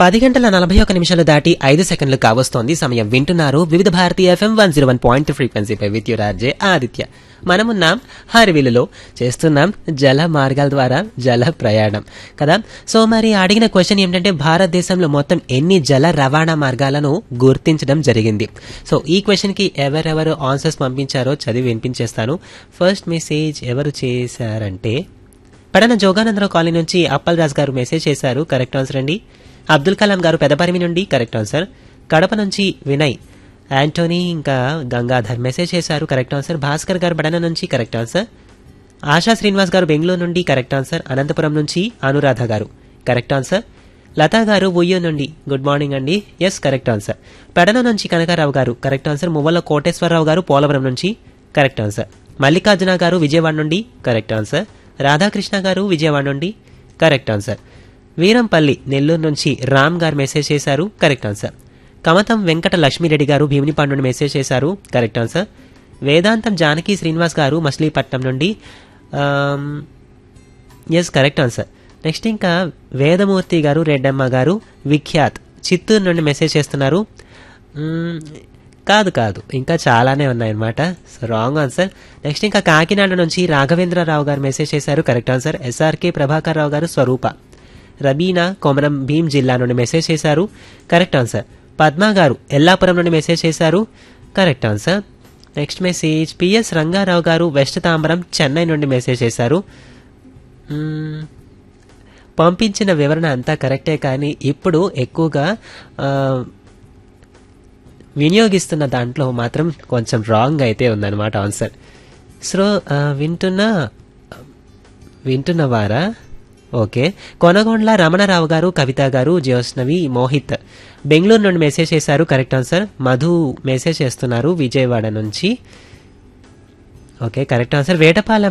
పది గంటల నలభై ఒక నిమిషాలు దాటి ఐదు సెకండ్లు కావస్తోంది సమయం వింటున్నారు Vividha Bharatiya FM one zero one point ఫ్రీక్వెన్సీపై విత్ యువర్ ఆర్జే ఆదిత్య మనమున్నాం హరివిలులో చేస్తున్నాం జల మార్గాల ద్వారా జల ప్రయాణం కదా సో మరి అడిగిన క్వశ్చన్ ఏంటంటే భారతదేశంలో మొత్తం ఎన్ని జల రవాణా మార్గాలను గుర్తించడం జరిగింది సో ఈ క్వశ్చన్ కి ఎవరెవరు ఆన్సర్స్ పంపించారో చదివి వినిపించేస్తాను ఫస్ట్ మెసేజ్ ఎవరు చేశారంటే పడన జోగానందరావు కాలనీ నుంచి అప్పల్ రాజ్ గారు మెసేజ్ చేశారు కరెక్ట్ ఆన్సర్ అండి అబ్దుల్ కలాం గారు పెదపరిమి నుండి కరెక్ట్ ఆన్సర్ కడప నుంచి వినయ్ యాంటోనీ ఇంకా గంగాధర్ మెసేజ్ చేశారు కరెక్ట్ ఆన్సర్ భాస్కర్ గారు బడన నుంచి కరెక్ట్ ఆన్సర్ ఆశా శ్రీనివాస్ గారు బెంగళూరు నుండి కరెక్ట్ ఆన్సర్ అనంతపురం నుంచి అనురాధ గారు కరెక్ట్ ఆన్సర్ లతా గారు ఉయ్యూ నుండి గుడ్ మార్నింగ్ అండి ఎస్ కరెక్ట్ ఆన్సర్ పెడన నుంచి కనకారావు గారు కరెక్ట్ ఆన్సర్ మువ్వల కోటేశ్వరరావు గారు పోలవరం నుంచి కరెక్ట్ ఆన్సర్ మల్లికార్జున గారు విజయవాడ నుండి కరెక్ట్ ఆన్సర్ రాధాకృష్ణ గారు విజయవాడ నుండి కరెక్ట్ ఆన్సర్ వీరంపల్లి నెల్లూరు నుంచి రామ్ గారు మెసేజ్ చేశారు కరెక్ట్ ఆన్సర్ కమతం వెంకట లక్ష్మీరెడ్డి గారు భీమునిపాడు నుండి మెసేజ్ చేశారు కరెక్ట్ ఆన్సర్ వేదాంతం జానకి శ్రీనివాస్ గారు మచిలీపట్నం నుండి ఎస్ కరెక్ట్ ఆన్సర్ నెక్స్ట్ ఇంకా వేదమూర్తి గారు రెడ్డమ్మ గారు విఖ్యాత్ చిత్తూరు నుండి మెసేజ్ చేస్తున్నారు మ్మ్, కాదు కాదు ఇంకా చాలానే ఉన్నాయన్నమాట సో రాంగ్ ఆన్సర్ నెక్స్ట్ ఇంకా కాకినాడ నుంచి రాఘవేంద్రరావు గారు మెసేజ్ చేశారు correct answer SRK Prabhakar Rao garu Swarupa రబీనా Komaram Bheem జిల్లా నుండి మెసేజ్ చేశారు కరెక్ట్ ఆన్సర్ పద్మ గారు ఎల్లాపురం నుండి మెసేజ్ చేశారు correct answer next message PS Rangarao గారు వెస్ట్ తాంబరం చెన్నై నుండి మెసేజ్ చేశారు మ్మ్, పంపించిన వివరణ అంతా కరెక్టే కానీ ఇప్పుడు ఎక్కువగా ఆ, వినియోగిస్తున్న దాంట్లో మాత్రం కొంచెం రాంగ్ అయితే ఉందన్నమాట ఆన్సర్ సో ఆ, వింటున్న వింటున్నవారా ఓకే కొనగొండ్ల రమణరావు గారు కవిత గారు జ్యోత్స్నవి మోహిత్ బెంగళూరు నుండి మెసేజ్ చేశారు కరెక్ట్ ఆన్సర్ మధు మెసేజ్ చేస్తున్నారు విజయవాడ నుంచి ఓకే కరెక్ట్ ఆన్సర్ వేటపాలెం